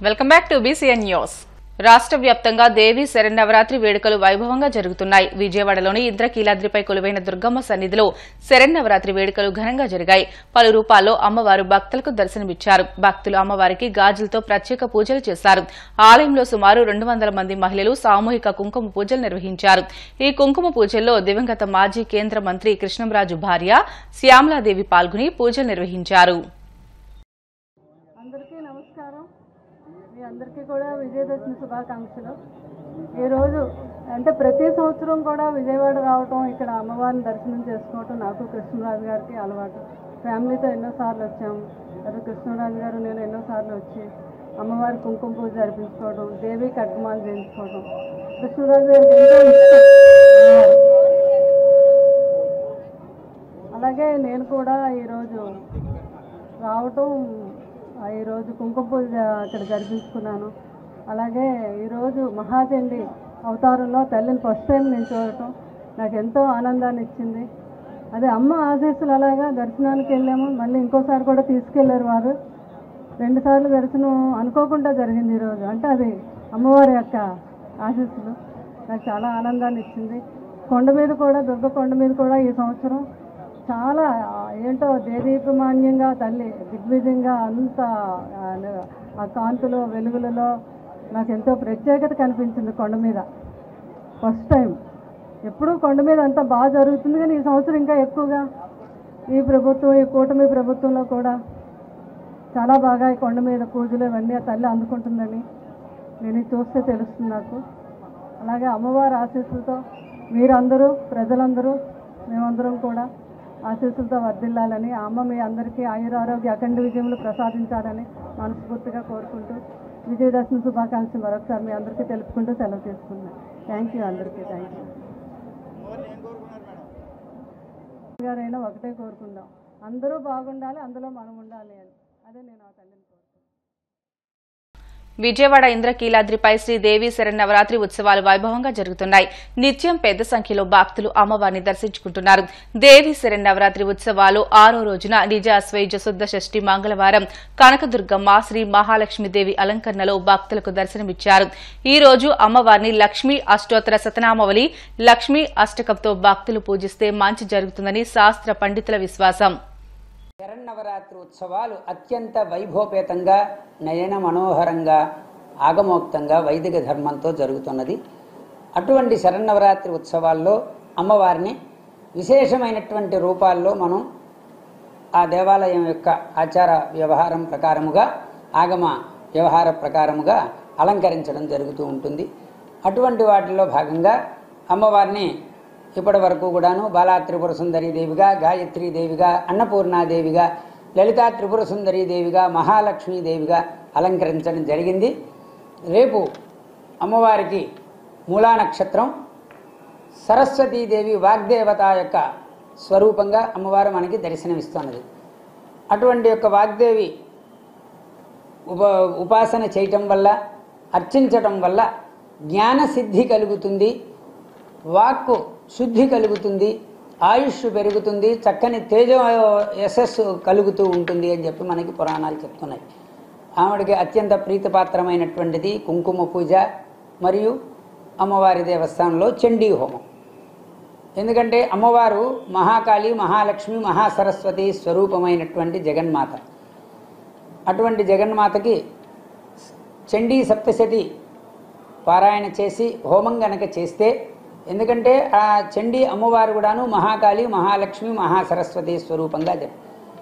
welcome back to BCN news రాష్ట్ర వ్యాప్తంగా దేవీ శరన్నవరాత్రి వేడుకలు వైభవంగా జరుగుతున్నాయి విజయవాడలోని ఇంద్రకీలాద్రిపై కొలువైన దుర్గమ్మ సన్నిధిలో శరన్నవరాత్రి వేడుకలు ఘనంగా జరిగాయి పలు రూపాల్లో అమ్మవారు భక్తులకు దర్శనమిచ్చారు భక్తులు అమ్మవారికి గాజులతో ప్రత్యేక పూజలు చేశారు ఆలయంలో సుమారు రెండు వందల మంది మహిళలు సామూహిక కుంకుమ పూజలు నిర్వహించారు ఈ కుంకుమ పూజల్లో దివంగత మాజీ కేంద్ర మంత్రి కృష్ణంరాజు భార్య శ్యామలాదేవి పాల్గొని పూజలు నిర్వహించారు అందరికీ నమస్కారం మీ అందరికీ కూడా విజయదశమి శుభాకాంక్షలు ఈరోజు అంటే ప్రతి సంవత్సరం కూడా విజయవాడ రావటం ఇక్కడ అమ్మవారిని దర్శనం చేసుకోవటం నాకు కృష్ణరాజు గారికి అలవాటు ఫ్యామిలీతో ఎన్నోసార్లు వచ్చాము అది కృష్ణరాజు గారు నేను ఎన్నోసార్లు వచ్చి అమ్మవారి కుంకుమ పూజ జరిపించుకోవడం దేవి ఖడ్గమాలు చేయించుకోవడం కృష్ణరాజు గారికి ఎంతో ఇష్టం అలాగే నేను కూడా ఈరోజు రావటం ఆ, ఈరోజు కుంకుమ పూజ అక్కడ జరిపించుకున్నాను అలాగే ఈరోజు మహాచండి అవతారంలో తల్లిని ఫస్ట్ టైం నేను చూడటం నాకు ఎంతో ఆనందాన్ని ఇచ్చింది అదే అమ్మ ఆశీస్సులు అలాగా దర్శనానికి వెళ్ళాము మళ్ళీ ఇంకోసారి కూడా తీసుకెళ్లారు వారు రెండుసార్లు దర్శనం అనుకోకుండా జరిగింది ఈరోజు అంటే అది అమ్మవారి యొక్క ఆశీస్సులు నాకు చాలా ఆనందాన్ని ఇచ్చింది కొండ మీద కూడా దుర్గ కొండ మీద కూడా ఈ సంవత్సరం చాలా ఆ, ఏంటో దేదీపమాన్యంగా తల్లి దిగ్విజయంగా అంత ఆ, ఆ కాంతులో వెలుగులలో నాకు ఎంతో ప్రత్యేకత కనిపించింది కొండ మీద ఫస్ట్ టైం ఎప్పుడూ కొండ మీద అంత బాగా జరుగుతుంది కానీ ఈ సంవత్సరం ఇంకా ఎక్కువగా ఈ ప్రభుత్వం ఈ కూటమి ప్రభుత్వంలో కూడా చాలా బాగా ఈ కొండ మీద పూజలు ఇవన్నీ ఆ తల్లి అందుకుంటుందని నేను ఇది చూస్తే తెలుస్తుంది నాకు అలాగే అమ్మవారి ఆశీస్సులతో మీరందరూ ప్రజలందరూ మేమందరం కూడా ఆశీస్సులతో వర్ధిల్లాలని ఆ అమ్మ మీ అందరికీ ఆయురారోగ్య అఖండ విజయములు ప్రసాదించాలని మనస్ఫూర్తిగా కోరుకుంటూ విజయదశమి శుభాకాంక్షలు మరొకసారి మీ అందరికీ తెలుపుకుంటూ సెలవు తీసుకున్నాను థ్యాంక్ యూ అందరికీ థ్యాంక్ యూ గారైనా ఒకటే కోరుకుందాం అందరూ బాగుండాలి అందులో మనం ఉండాలి అని అదే నేను ఆ తల్లిని కోరుకుంటాను విజయవాడ ఇంద్రకీలాద్రిపై శ్రీదేవి శరన్నవరాత్రి ఉత్సవాలు వైభవంగా జరుగుతున్నాయి నిత్యం పెద్ద సంఖ్యలో భక్తులు అమ్మవారిని దర్శించుకుంటున్నారు దేవి శరన్నవరాత్రి ఉత్సవాలు ఆరో రోజున నిజ అశ్వయుజ శుద్ధ షష్ఠి మంగళవారం కనకదుర్గమ్మ శ్రీ మహాలక్ష్మీదేవి అలంకరణలో భక్తులకు దర్శనమిచ్చారు ఈ రోజు అమ్మవారిని లక్ష్మీ అష్టోత్తర శతనామవళి లక్ష్మీ అష్టకంతో భక్తులు పూజిస్తే మంచి జరుగుతుందని శాస్త్ర పండితుల విశ్వాసం శరన్నవరాత్రి ఉత్సవాలు అత్యంత వైభవపేతంగా నయన మనోహరంగా ఆగమోక్తంగా వైదిక ధర్మంతో జరుగుతున్నది అటువంటి శరన్నవరాత్రి ఉత్సవాల్లో అమ్మవారిని విశేషమైనటువంటి రూపాల్లో మనం ఆ దేవాలయం యొక్క ఆచార వ్యవహారం ప్రకారముగా ఆగమ వ్యవహార ప్రకారముగా అలంకరించడం జరుగుతూ ఉంటుంది అటువంటి వాటిలో భాగంగా అమ్మవారిని ఇప్పటి వరకు కూడాను బాలా త్రిపుర సుందరీ దేవిగా గాయత్రీ దేవిగా అన్నపూర్ణాదేవిగా లలితా త్రిపుర సుందరీ దేవిగా మహాలక్ష్మీదేవిగా అలంకరించడం జరిగింది రేపు అమ్మవారికి మూలా నక్షత్రం సరస్వతీదేవి వాగ్దేవత యొక్క స్వరూపంగా అమ్మవారు మనకి దర్శనమిస్తున్నది అటువంటి యొక్క వాగ్దేవి ఉప ఉపాసన చేయటం వల్ల అర్చించటం వల్ల జ్ఞాన సిద్ధి కలుగుతుంది వాక్కు శుద్ధి కలుగుతుంది ఆయుష్ పెరుగుతుంది చక్కని తేజ యశస్సు కలుగుతూ ఉంటుంది అని చెప్పి మనకి పురాణాలు చెప్తున్నాయి ఆవిడకి అత్యంత ప్రీతిపాత్రమైనటువంటిది కుంకుమ పూజ మరియు అమ్మవారి దేవస్థానంలో చండీ హోమం ఎందుకంటే అమ్మవారు మహాకాళి మహాలక్ష్మి మహాసరస్వతి స్వరూపమైనటువంటి జగన్మాత అటువంటి జగన్మాతకి చండీ సప్తశతి పారాయణ చేసి హోమం గనక చేస్తే ఎందుకంటే ఆ చండీ అమ్మవారు కూడాను మహాకాళి మహాలక్ష్మి మహాసరస్వతి స్వరూపంగా జ-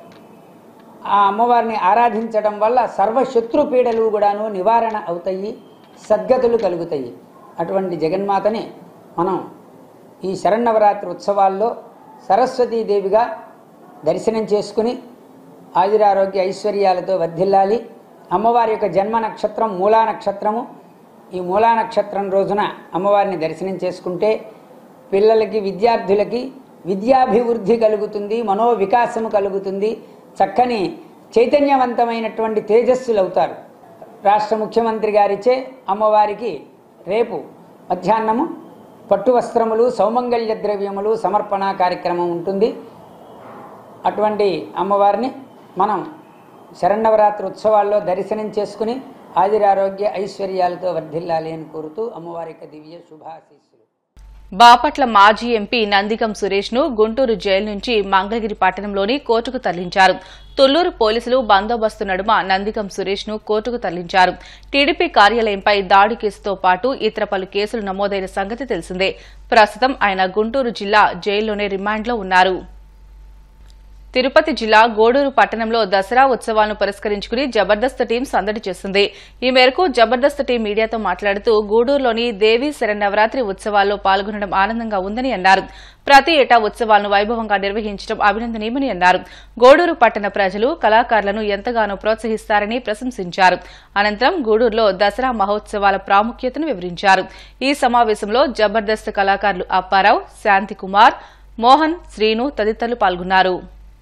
ఆ అమ్మవారిని ఆరాధించడం వల్ల సర్వశత్రు పీడలు కూడాను నివారణ అవుతాయి సద్గతులు కలుగుతాయి అటువంటి జగన్మాతని మనం ఈ శరన్నవరాత్రి ఉత్సవాల్లో సరస్వతీదేవిగా దర్శనం చేసుకుని ఆయురారోగ్య ఐశ్వర్యాలతో వర్ధిల్లాలి అమ్మవారి యొక్క జన్మ నక్షత్రం మూలా నక్షత్రము ఈ మూలా నక్షత్రం రోజున అమ్మవారిని దర్శనం చేసుకుంటే పిల్లలకి విద్యార్థులకి విద్యాభివృద్ధి కలుగుతుంది మనోవికాసము కలుగుతుంది చక్కని చైతన్యవంతమైనటువంటి తేజస్సులు అవుతారు రాష్ట్ర ముఖ్యమంత్రి గారిచే అమ్మవారికి రేపు మధ్యాహ్నము పట్టు వస్త్రములు సౌమంగళ్య ద్రవ్యములు సమర్పణ కార్యక్రమం ఉంటుంది అటువంటి అమ్మవారిని మనం శరన్నవరాత్రి ఉత్సవాల్లో దర్శనం చేసుకుని ఆదిరారోగ్య ఐశ్వర్యాలతో వర్ధిల్లాలి అని కోరుతూ అమ్మవారి యొక్క దివ్య శుభాశీస్సులు బాపట్ల మాజీ ఎంపీ నందిగం సురేష్ ను గుంటూరు జైలు నుంచి మంగళగిరి పట్టణంలోని కోర్టుకు తరలించారు తొల్లూరు పోలీసులు బందోబస్తు నడుమ నందిగం సురేష్ ను కోర్టుకు తరలించారు టీడీపీ కార్యాలయంపై దాడి కేసుతో పాటు ఇతర పలు కేసులు నమోదైన సంగతి తెలిసిందే ప్రస్తుతం ఆయన గుంటూరు జిల్లా జైల్లోనే రిమాండ్లో ఉన్నారు తిరుపతి జిల్లా గోడూరు పట్టణంలో దసరా ఉత్సవాలను పురస్కరించుకుని జబర్దస్త్ టీం సందడి చేస్తుంది ఈ మేరకు జబర్దస్త్ టీం మీడియాతో మాట్లాడుతూ గూడూరులోని దేవీ శరన్నవరాత్రి ఉత్సవాల్లో పాల్గొనడం ఆనందంగా ఉందని అన్నారు ప్రతి ఏటా ఉత్సవాలను వైభవంగా నిర్వహించడం అభినందనీయమని అన్నారు గూడూరు పట్టణ ప్రజలు కళాకారులను ఎంతగానో ప్రోత్సహిస్తారని ప్రశంసించారు అనంతరం గూడూరులో దసరా మహోత్సవాల ప్రాముఖ్యతను వివరించారు ఈ సమావేశంలో జబర్దస్త్ కళాకారులు అప్పారావు శాంతికుమార్ మోహన్ శ్రీను తదితరులు పాల్గొన్నారు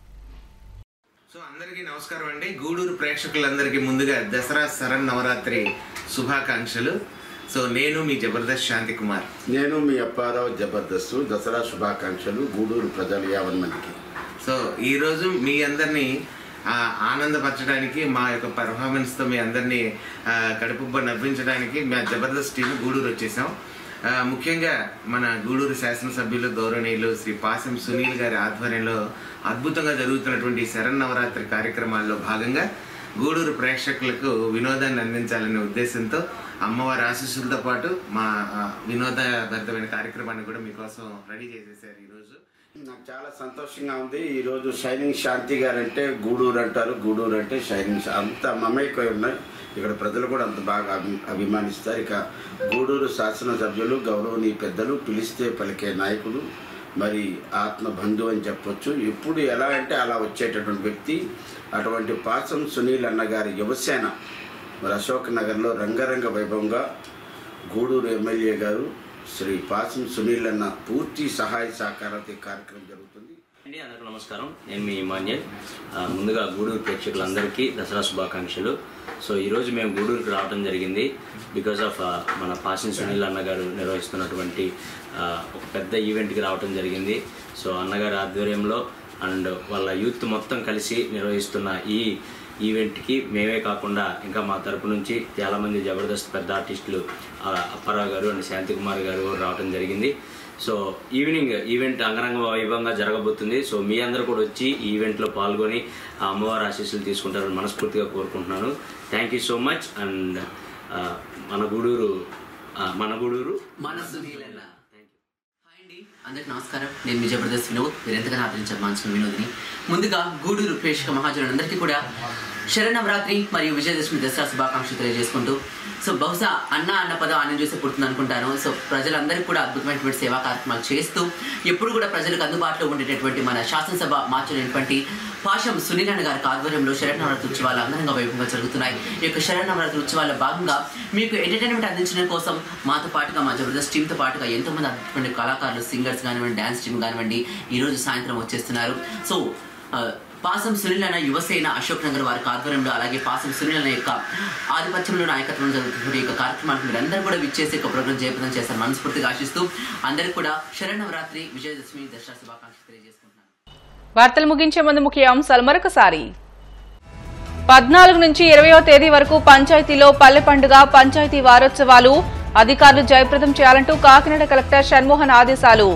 సో అందరికీ నమస్కారం అండి గూడూరు ప్రేక్షకులందరికీ ముందుగా దసరా శరణ్ నవరాత్రి శుభాకాంక్షలు సో నేను మీ జబర్దస్త్ శాంతి కుమార్ నేను మీ అప్పారావు జబర్దస్త్ దసరా శుభాకాంక్షలు గూడూరు ప్రజలు యావన్ మందికి సో ఈరోజు మీ అందరినీ ఆ, ఆనందపరచడానికి మా యొక్క పెర్ఫార్మెన్స్తో మీ అందరినీ ఆ, కడుపుబ్బ నవ్వించడానికి మా జబర్దస్త్ టీం గూడూరు వచ్చేసాం ఆ, ముఖ్యంగా మన గూడూరు శాసనసభ్యులు గౌరవనీయులు శ్రీ పాసం సునీల్ గారి ఆధ్వర్యంలో అద్భుతంగా జరుగుతున్నటువంటి ఈ శరన్నవరాత్రి కార్యక్రమాల్లో భాగంగా గూడూరు ప్రేక్షకులకు వినోదాన్ని అందించాలనే ఉద్దేశంతో అమ్మవారి ఆశీస్సులతో పాటు మా ఆ, వినోదభరితమైన కార్యక్రమాన్ని కూడా మీకోసం రెడీ చేసేసారు ఈరోజు నాకు చాలా సంతోషంగా ఉంది ఈరోజు షైనింగ్ శాంతి గారు అంటే గూడూరు అంటారు గూడూరు అంటే షైనింగ్ శా- అంత మమేకై ఉన్నాయి ఇక్కడ ప్రజలు కూడా అంత బాగా అభి- అభిమానిస్తారు ఇక గూడూరు శాసనసభ్యులు గౌరవనీయ పెద్దలు పిలిస్తే పలికే నాయకుడు మరి ఆత్మ బంధువు అని చెప్పొచ్చు ఎప్పుడు ఎలా అంటే అలా వచ్చేటటువంటి వ్యక్తి అటువంటి పాసం సునీల్ అన్నగారి యువసేన మరి అశోక్ నగర్లో రంగరంగ వైభవంగా గూడూరు ఎమ్మెల్యే గారు శ్రీ పాసం సునీల్ అన్న పూర్తి సహాయ సహకారాలతో ఈ కార్యక్రమం జరుగుతుంది అండి అందరికీ నమస్కారం నేను మీ ఇమాన్యుల్ ఆ, ముందుగా గూడూరు ప్రేక్షకులందరికీ దసరా శుభాకాంక్షలు సో ఈరోజు మేము గూడూరుకి రావడం జరిగింది బికాస్ ఆఫ్ మన పాసిన్ సునీల్ అన్నగారు నిర్వహిస్తున్నటువంటి ఆ, ఒక పెద్ద ఈవెంట్కి రావడం జరిగింది సో అన్నగారి ఆధ్వర్యంలో అండ్ వాళ్ళ యూత్ మొత్తం కలిసి నిర్వహిస్తున్న ఈ ఈవెంట్కి మేమే కాకుండా ఇంకా మా తరపు నుంచి చాలామంది జబర్దస్త్ పెద్ద ఆర్టిస్టులు ఆ, అప్పారావు గారు అండ్ శాంతికుమార్ గారు కూడా రావడం జరిగింది సో ఈవినింగ్ ఈవెంట్ అంగరంగ వైభవంగా జరగబోతుంది సో మీ అందరూ కూడా వచ్చి ఈ ఈవెంట్లో పాల్గొని ఆ అమ్మవారి ఆశీస్సులు తీసుకుంటారని మనస్ఫూర్తిగా కోరుకుంటున్నాను thank you so much and మన గూడూరు ఆ, మన గూడూరు మనస్సు నీలన్న హాయ్ అండి అందరికి నమస్కారం నేను మీ జబర్దస్త్ వినోద్ మీరు ఎంతగానో ఆదరించారు మనసు వినోద్ని ముందుగా గూడూరు ప్రేక్షక మహాజనులందరికీ కూడా శరణవరాత్రి మరియు విజయదశమి దసరా శుభాకాంక్షలు తెలియజేసుకుంటూ సో బహుశా అన్న అన్న పదం ఆనందం చూస్తే పుడుతుంది అనుకుంటాను సో ప్రజలందరికీ కూడా అద్భుతమైనటువంటి సేవా కార్యక్రమాలు చేస్తూ ఎప్పుడు కూడా ప్రజలకు అందుబాటులో ఉండేటటువంటి మన శాసనసభ మార్చినటువంటి పాశం సునీలన్న గారి ఆధ్వర్యంలో శరణవరాత్రి ఉత్సవాలు అంగరంగ వైభవంగా జరుగుతున్నాయి ఈ యొక్క శరణవరాత్రి ఉత్సవాల్లో భాగంగా మీకు ఎంటర్టైన్మెంట్ అందించడం కోసం మాతో పాటుగా మా జబర్దస్త్ టీంతో పాటుగా ఎంతో మంది అద్భుతమైన కళాకారులు సింగర్స్ కానివ్వండి డ్యాన్స్ టీం కానివ్వండి ఈ రోజు సాయంత్రం వచ్చేస్తున్నారు సో ఆ, పాసం సునీల్ అన్న యువసేన అశోక్ నగర్ వారి ఆధ్వర్యంలో అలాగే పాసం సునీల్ అన్న యొక్క ఆధిపత్యంలో నాయకత్వం జరుగుతున్న ఈ యొక్క కార్యక్రమానికి మీరందరూ కూడా విచ్చేసి ఒక ప్రోగ్రాం జయప్రదం చేస్తారు మనస్ఫూర్తిగా ఆశిస్తూ అందరికీ కూడా శరణవరాత్రి విజయదశమి దసరా శుభాకాంక్షలు తెలియజేసుకుంటున్నాను వార్తలు ముగించే ముందు ముఖ్య అంశాలు మరొకసారి పద్నాలుగు నుంచి ఇరవయో తేదీ వరకు పంచాయతీలో పల్లె పండుగ పంచాయతీ వారోత్సవాలు అధికారులు జయప్రదం చేయాలంటూ కాకినాడ కలెక్టర్ షణ్మోహన్ ఆదేశాలు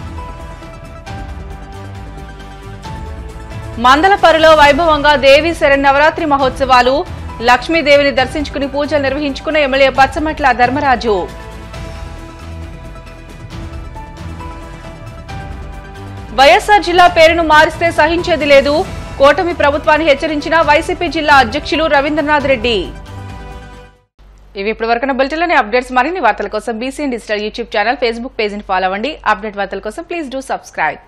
మందలపరులో వైభవంగా దేవి శరన్నవరాత్రి మహోత్సవాలు లక్ష్మీదేవిని దర్శించుకుని పూజలు నిర్వహించుకున్న ఎమ్మెల్యే పచ్చమట్ల ధర్మరాజు వైఎస్ఆర్ జిల్లా పేరును మారిస్తే సహించేది లేదు కూటమి ప్రభుత్వాన్ని హెచ్చరించిన వైసీపీ జిల్లా అధ్యక్షులు రవీంద్రనాథ్ రెడ్డి ఇవి ఇప్పటి వరకు బులెటిన్లోని అప్డేట్స్ మరిన్ని వార్తల కోసం BCN digital YouTube channel Facebook పేజీని ఫాలో అవ్వండి అప్డేట్ వార్తల కోసం ప్లీజ్ డూ సబ్స్క్రైబ్